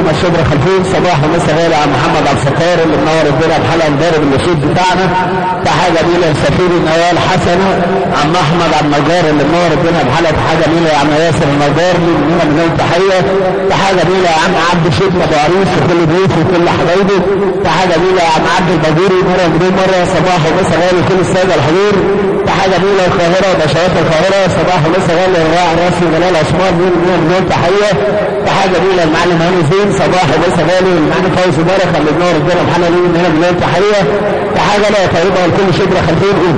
محمد شبرا خلفون صباح ومساء غالي على محمد عبد الستار اللي منور الدنيا بحلقه مدرب النشيد بتاعنا تحيه جميله لسفير النوال حسنه عم احمد عبد النجار اللي منور الدنيا بحلقه حاجه جميله يا عم ياسر النجار لنا مليون تحيه تحيه جميله يا عم عبد شيخ ابو عريس وكل ضيوفه وكل حبايبه تحيه جميله يا عم عبد الباجوري مره مليون مره صباح ومساء غالي كل الساده الحضور تحيه جميله القاهره وبشوات القاهره صباح ومساء غالي الراعي راسي جلال عثمان مليون مليون تحيه تحيه جميله المعلم هاني زين صباح ومساء غالي المعلم فوزي بركه اللي بنور الدنيا بحلقه ليه من هنا مليون تحيه تحيه جميله طيبه لكل شبرا خلفين قول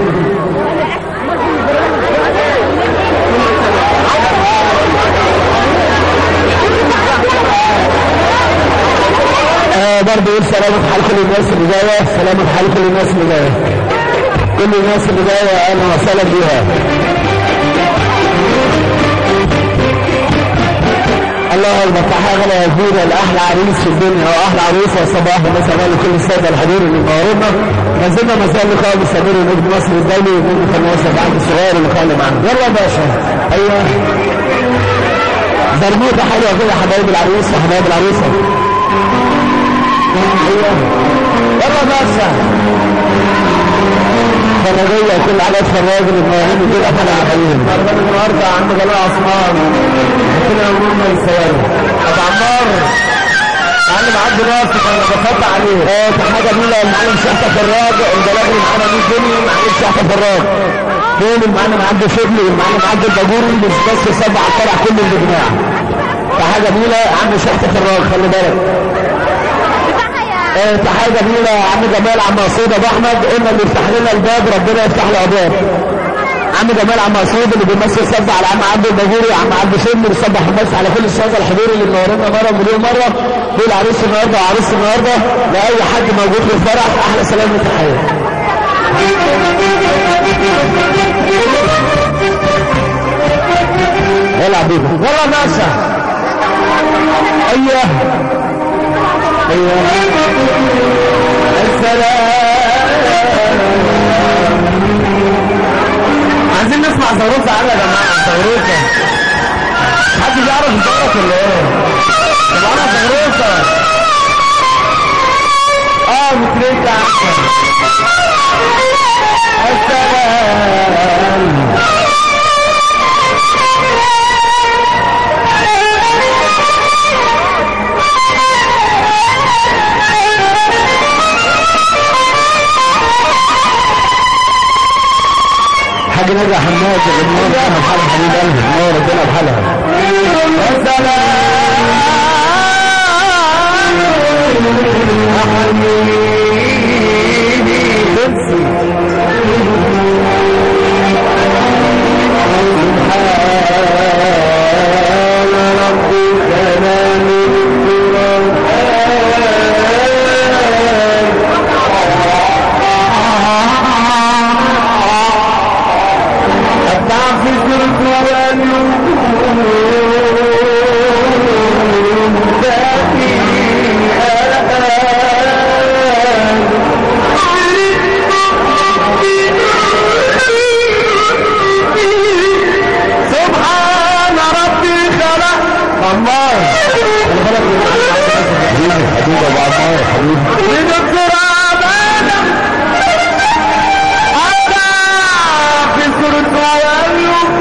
آه برضه يقول سلامة حال كل الناس اللي جاية سلامة حال كل الناس اللي جاية كل الناس اللي جاية أهلا وسهلا بيها الله اكبر تحيه غلا يا كبيره لاحلى عريس في الدنيا واحلى عروسه صباح ومساء لكل الساده الحضور اللي منورنا ما زلنا ما زال لقاء مستمر نجم مصر الدولي ونجم فنواسه بعد الصغير اللقاء اللي معانا يلا يا باشا ايوه زرموطه حلوه كده حبايب العروسه حبايب العروسه ايوه يلا يا باشا فرجية كل عدد فراج المواهب دول احنا عارفين النهارده عند جلال عثمان ربنا يقولنا يسوي ابو عمار معلم عبد راسك انا بفتح عليه اه حاجه جميله المعلم شحته فراج الجلال معانا مين تاني معلم شحته فراج فين المعلم عبد شبلي والمعلم عبد الباجوري بس بس سبع طلع كل الجماعه حاجه جميله عم شحته فراج خلي بالك اه تحيه جميله يا عم جمال عم مسعود ابو احمد قلنا اللي يفتح لنا الباب ربنا يفتح له ابواب عم جمال عم مسعود اللي بيمثل سبع على عم عبد الباجوري عم عبد شم بيصبح الناس على كل الساده الحضور اللي منورنا مره مليون مره دول عريس النهارده وعريس النهارده لاي حد موجود في الفرح احلى سلام وتحيه يلا حبيبي يلا ناسا ايوه ايوه السلام عايزين نسمع زاروكة على يا جماعة زاروكة حد بيعرف زاروكة ولا ايه؟ طب انا زاروكة اه متريكة احسن السلام حاج نجا حماد النور انا بحالها حبيب قلبي النور ربنا بحالها يا سلام يا حبيبي سبحان ربي سلام التعفف القرآن سبحان ربي خلق الله حبيبي حبيبي ابو عمار حبيبي من التراب حتى في سرطان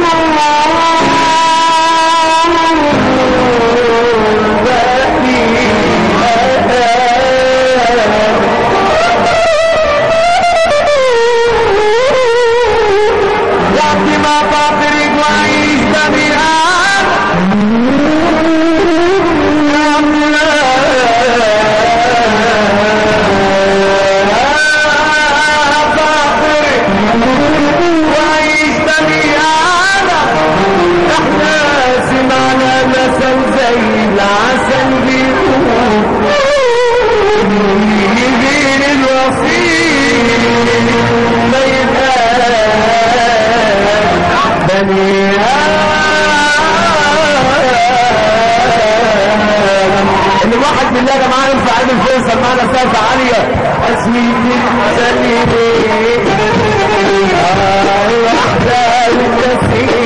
وقت ما فاطرك وعيش بمئات وعيش بمئات احنا سمعنا مثل زي العسل بيقول يدين الوصيل ما يبقى بني ان الواحد بالله يا جماعه ينفع عامل فيصل معنا سقف عاليه اسمي سليمي واحده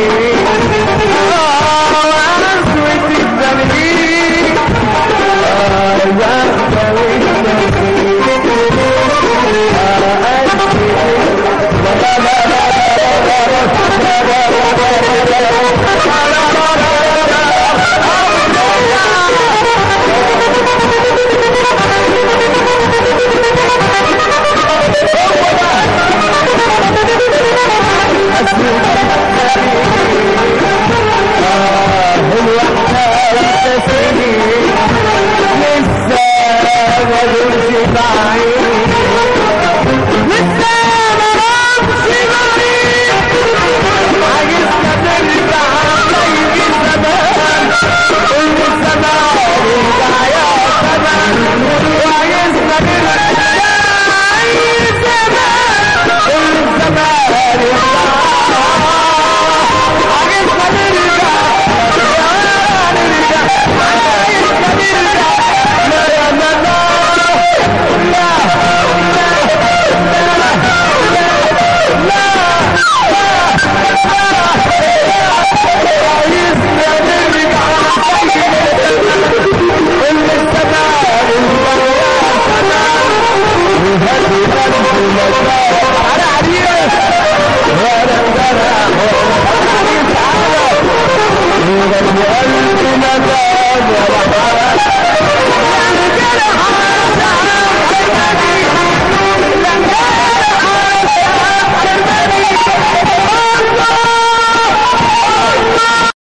والنسيم اسود الزمنين يا